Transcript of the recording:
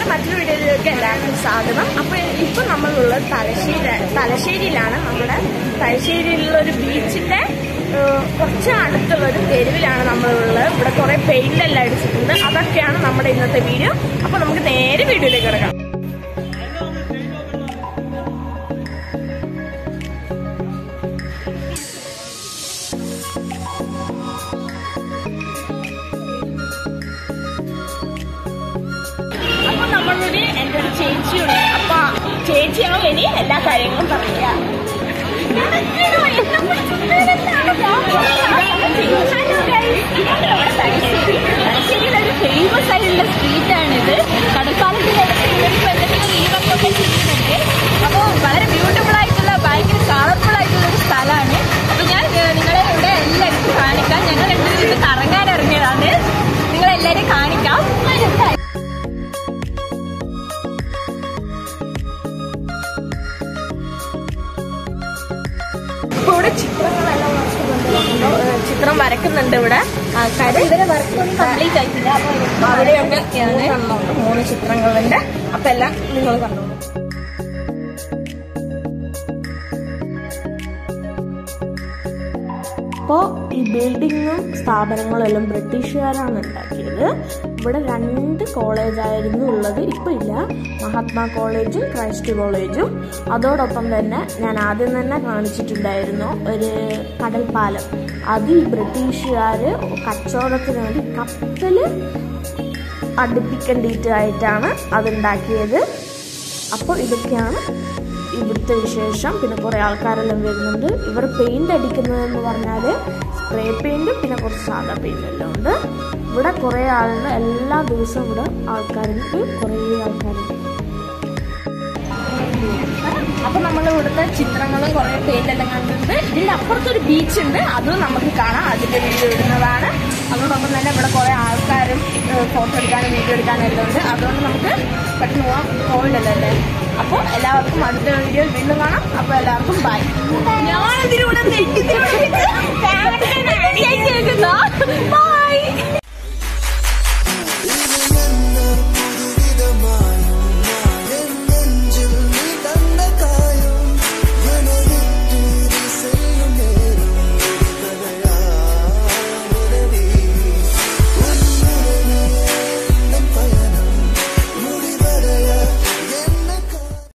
നമ്മുടെ മറ്റൊരു വീഡിയോയിലേക്ക് എല്ലാവർക്കും സ്വാഗതം അപ്പോൾ ഇപ്പൊ നമ്മളുള്ളത് തലശ്ശേരി തലശ്ശേരിയിലാണ് നമ്മുടെ തലശ്ശേരിയിലുള്ള ഒരു ബീച്ചിന്റെ ഏഹ്, കുറച്ച് അടുത്തുള്ള ഒരു തെരുവിലാണ് നമ്മളുള്ളത് ഇവിടെ കുറെ പെയിന്റ് എല്ലാം അടിച്ചിട്ടുണ്ട് അതൊക്കെയാണ് നമ്മുടെ ഇന്നത്തെ വീഡിയോ അപ്പോൾ നമുക്ക് നേരെ വീഡിയോയിലേക്ക് കിടക്കാം അപ്പൊ നമ്മളൊരു എൻ്റെ ഒരു ചേച്ചിയുണ്ട് അപ്പൊ ചേച്ചിയാവും ഇനി എല്ലാ കാര്യങ്ങളും പറയാ ഫേമസ് ആയിട്ടുള്ള സ്ട്രീറ്റ് ആണിത് കടൽപ്പാലത്തിന്റെ അടുത്ത് ഇവരിപ്പോ എന്തെങ്കിലും ഈവൊക്കെ ചെയ്യുന്നുണ്ട് അപ്പോൾ വളരെ ബ്യൂട്ടിഫുൾ ആയിട്ടുള്ള ഭയങ്കര കളർഫുൾ ആയിട്ടുള്ള ഒരു സ്ഥലമാണ് അപ്പൊ ഞാൻ ഏഹ്, നിങ്ങളെ ഇവിടെ എല്ലാവർക്കും കാണിക്കാം ഞങ്ങൾ രണ്ടുപേരും ഇത് കറങ്ങാൻ ഇറങ്ങിയതാണ് നിങ്ങളെല്ലാവരെയും കാണിക്കാം ഇപ്പൊ ഇവിടെ ചിത്രങ്ങളെല്ലാം വരക്കുന്നുണ്ട് ഏഹ് ചിത്രം വരക്കുന്നുണ്ട് ഇവിടെ ആൾക്കാര് ഇവരെ വർക്ക് ഒന്നും കംപ്ലീറ്റ് ആയിട്ടില്ല അപ്പോൾ അവിടെയൊക്കെ മൂന്നെണ്ണമുണ്ട് മൂന്ന് ചിത്രങ്ങളുണ്ട് അപ്പൊ എല്ലാം നിങ്ങൾ കണ്ടോളൂ അപ്പോൾ ഈ ബിൽഡിങ്ങും സ്ഥാപനങ്ങളും എല്ലാം ബ്രിട്ടീഷുകാരാണ് ഉണ്ടാക്കിയത് ഇവിടെ രണ്ട് കോളേജായിരുന്നു ഉള്ളത് ഇപ്പം ഇല്ല മഹാത്മാ കോളേജും ക്രൈസ്റ്റ് കോളേജും അതോടൊപ്പം തന്നെ ഞാൻ ആദ്യം തന്നെ കാണിച്ചിട്ടുണ്ടായിരുന്നു ഒരു കടൽപ്പാലം അത് ഈ ബ്രിട്ടീഷുകാർ കച്ചവടത്തിന് വേണ്ടി കപ്പൽ അടുപ്പിക്കേണ്ടിയിട്ടായിട്ടാണ് അതുണ്ടാക്കിയത് അപ്പോൾ ഇതൊക്കെയാണ് ഇവിടുത്തെ വിശേഷം പിന്നെ കുറേ ആൾക്കാരെല്ലാം വരുന്നുണ്ട് ഇവർ പെയിന്റ് അടിക്കുന്നതെന്ന് പറഞ്ഞാൽ സ്പ്രേ പെയിന്റും പിന്നെ കുറച്ച് സാധാ പെയിന്റും എല്ലാം ഉണ്ട് ഇവിടെ കുറേ ആളുകൾ എല്ലാ ദിവസവും ഇവിടെ ആൾക്കാരുണ്ട് കുറേ ആൾക്കാരുണ്ട് അപ്പൊ നമ്മൾ ഇവിടുത്തെ ചിത്രങ്ങളും കുറെ പെയിന്റ് എല്ലാം കണ്ടിട്ടുണ്ട് ഇതിന്റെ അപ്പുറത്തൊരു ബീച്ച് ഉണ്ട് അതും നമുക്ക് കാണാം അതിന്റെ വീഡിയോ ഇടുന്നതാണ് അതോടൊപ്പം തന്നെ ഇവിടെ കുറെ ആൾക്കാരും ഫോട്ടോ എടുക്കാനും വീഡിയോ എടുക്കാനും എല്ലാം ഉണ്ട് അതുകൊണ്ട് നമുക്ക് പെട്ടെന്ന് പോകാം പോകണ്ടല്ലോ അല്ലേ അപ്പോൾ എല്ലാവർക്കും അടുത്ത വീഡിയോ വീണ്ടും കാണാം അപ്പൊ എല്ലാവർക്കും ബൈ ഞാനിതിലൂടെ ബൈ